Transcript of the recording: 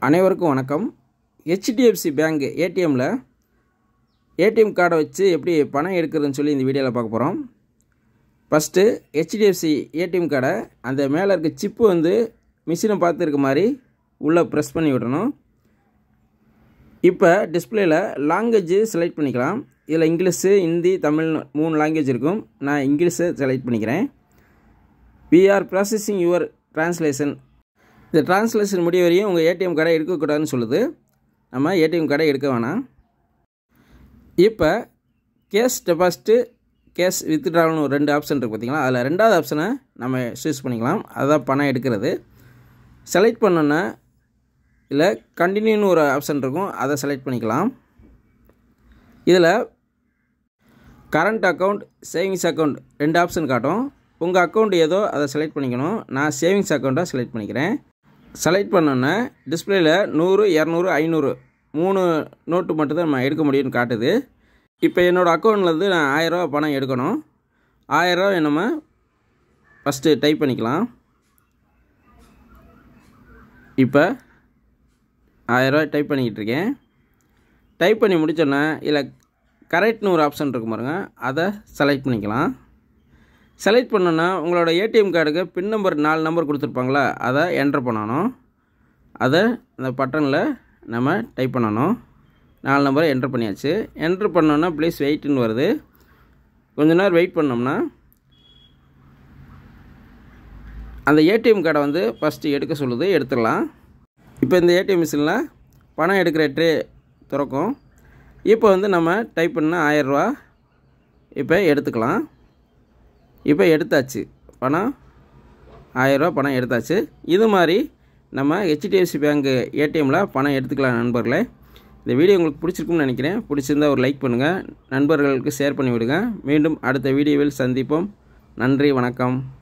அனைவருக்கும் வணக்கம் HDFC bank ஏடிஎம்மில் ஏடிஎம் கார்டை வச்சு எப்படி பணம் எடுக்கிறதுன்னு சொல்லி இந்த வீடியோவில் பார்க்க போகிறோம் ஃபஸ்ட்டு ஹெச்டிஎஃப்சி ஏடிஎம் கார்டை அந்த மேலே இருக்க சிப்பு வந்து மிஷினை பார்த்து இருக்க மாதிரி உள்ளே ப்ரெஸ் பண்ணி விடணும் இப்போ டிஸ்பிளேயில் லாங்குவேஜ் செலக்ட் பண்ணிக்கலாம் இதில் இங்கிலீஷு ஹிந்தி தமிழ் மூணு லாங்குவேஜ் இருக்கும் நான் இங்கிலீஷை செலக்ட் பண்ணிக்கிறேன் we are processing your translation இந்த ட்ரான்ஸ்லேஷன் முடிய வரையும் உங்கள் ஏடிஎம் கார்டை எடுக்கக்கூடாதுன்னு சொல்லுது நம்ம ஏடிஎம் கார்டை எடுக்க வேணாம் இப்போ கேஷ் டெபாசிட்டு கேஷ் வித்ட்ராவல்னு ஒரு ரெண்டு ஆப்ஷன் இருக்குது பார்த்தீங்களா அதில் ரெண்டாவது ஆப்ஷனை நம்ம சூஸ் பண்ணிக்கலாம் அதுதான் பணம் எடுக்கிறது செலக்ட் பண்ணோன்னே இல்லை கண்டினியூன்னு ஒரு ஆப்ஷன் இருக்கும் அதை செலக்ட் பண்ணிக்கலாம் இதில் கரண்ட் அக்கௌண்ட் சேவிங்ஸ் அக்கௌண்ட் ரெண்டு ஆப்ஷன் காட்டும் உங்கள் அக்கௌண்ட் ஏதோ அதை செலக்ட் பண்ணிக்கணும் நான் சேவிங்ஸ் அக்கௌண்ட்டாக செலக்ட் பண்ணிக்கிறேன் செலக்ட் பண்ணோன்னே டிஸ்பிளேயில் நூறு இரநூறு ஐநூறு மூணு நோட்டு மட்டும்தான் நம்ம எடுக்க முடியும்னு காட்டுது இப்போ என்னோடய அக்கௌண்ட்லேருந்து நான் ஆயரூவா பணம் எடுக்கணும் ஆயரூவா நம்ம ஃபஸ்ட்டு டைப் பண்ணிக்கலாம் இப்போ ஆயரூவா டைப் பண்ணிக்கிட்டு இருக்கேன் டைப் பண்ணி முடித்தோன்னே இதில் கரெக்ட்னு ஒரு ஆப்ஷன் இருக்கும் பாருங்க அதை செலக்ட் பண்ணிக்கலாம் செலக்ட் பண்ணோன்னா உங்களோட ஏடிஎம் கார்டுக்கு பின் நம்பர் நாலு நம்பர் கொடுத்துருப்பாங்களா அதை என்ட்ரு பண்ணணும் அதை அந்த பட்டனில் நம்ம டைப் பண்ணணும் நாலு நம்பரை என்ட்ரு பண்ணியாச்சு என்ட்ரு பண்ணோன்னா ப்ளீஸ் வெயிட்னு வருது கொஞ்ச நேரம் வெயிட் பண்ணோம்னா அந்த ஏடிஎம் கார்டை வந்து ஃபஸ்ட்டு எடுக்க சொல்லுது எடுத்துடலாம் இப்போ இந்த ஏடிஎம் மிஷினில் பணம் எடுக்கிற ட்ரே திறக்கும் இப்போ வந்து நம்ம டைப் பண்ண ஆயரூவா இப்போ எடுத்துக்கலாம் இப்போ எடுத்தாச்சு பணம் ஆயரூவா பணம் எடுத்தாச்சு இது மாதிரி நம்ம ஹெச்டிஎஃப்சி பேங்க் ஏடிஎம்மில் பணம் எடுத்துக்கலாம் நண்பர்களே இந்த வீடியோ உங்களுக்கு பிடிச்சிருக்கும்னு நினைக்கிறேன் பிடிச்சிருந்தா ஒரு லைக் பண்ணுங்கள் நண்பர்களுக்கு ஷேர் பண்ணி விடுங்க மீண்டும் அடுத்த வீடியோவில் சந்திப்போம் நன்றி வணக்கம்